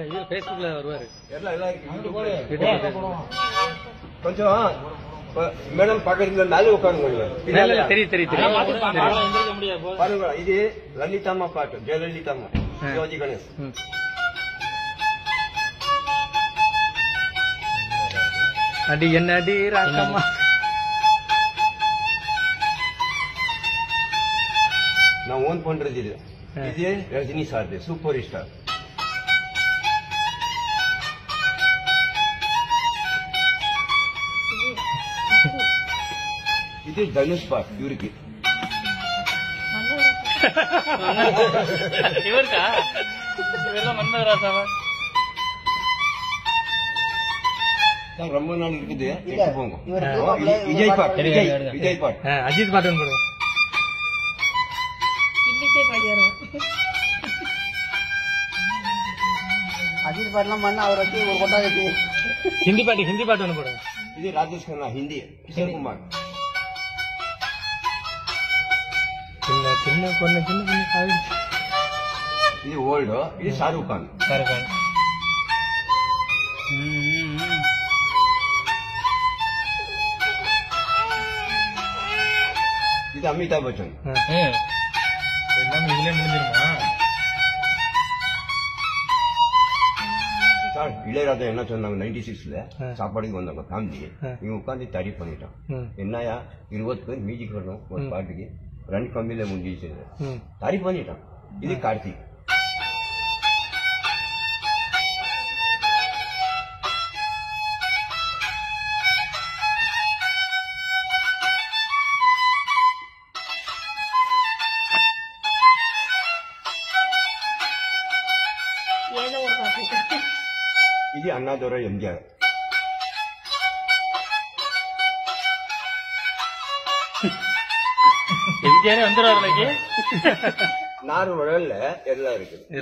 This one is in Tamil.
இது ஃபேஸ்புக்ல வருவாரு எல்லாம் எல்லாம் இருக்கு யூடியூப்ல இருக்கு. யூடியூப்ல கொஞ்சம் ப- மேடம் பக்கத்துல மேல உட்காருங்க இல்ல, இல்ல, இல்ல, தெரியும் தெரியும் தெரியும் தெரியும். பாருங்க இது லலிதாம்மா பாட்டு ஜெயலலிதாம்மா ஆ. சிவாஜி கணேஷ் ம். அடி என்ன அடி ராக்கம்மா நான் ஓன் பண்றது இது ஆ. இது ரஜினி சார் சூப்பர் ஸ்டார் இது தனுஷ் பாட் இவருக்கு இவருக்கா இவரெல்லாம் மன்மதராசாவா தான் ரொம்ப நாள் இருக்குது இல்ல, எடுத்து போங்க இவர் ஆ, தூக்கம்ல விஜய்- விஜய் பாட் இவர் விஜய் எடுங்க. விஜய் பாட் ஆ, அஜித் பாட்டு ஒன்று போடுங்க இன்னைக்கே பாடியாரு அஜித் பாட்டுலாம் பண்ண அவர் வச்சு ஒரு கொட்டா கட்டி ஹிந்தி பாட்டு ஹிந்தி பாட்டு ஒன்று போடுங்க இது ராஜேஷ் கண்ணா ஹிந்தி கிஷோர் குமார் சின்ன சின்ன பொண்ணு சின்ன பொண்ணு சாவி இது ஓல்டு இது ஷாருக் கான் சாருக்கான் இது அமிதாப் பச்சன் எல்லாமே இதுலயே முடிஞ்சிருமா சார் இளையராஜா என்ன சொன்னாங்க நைன்டி சிக்ஸ்ல ஆ. சாப்பாடுக்கு வந்தாங்க ஃபேமிலி ஆ. இவங்க உட்காந்து தரி பண்ணிட்டான் ம். என்னயா இருபது பேர் மியூசிக் வரணும் ஒரு பாட்டுக்கு ரெண்டு கம்பியில முடிஞ்சிச்சு ம் தரி பண்ணிட்டான் இது கார்த்திக் ஏதோ ஒரு பாட்டு இது அண்ணாதுரை எம்ஜிஆர் எம்ஜிஆரே வந்துடுவார் இன்னைக்கு நார் உடல்ல எல்லாம் இருக்குது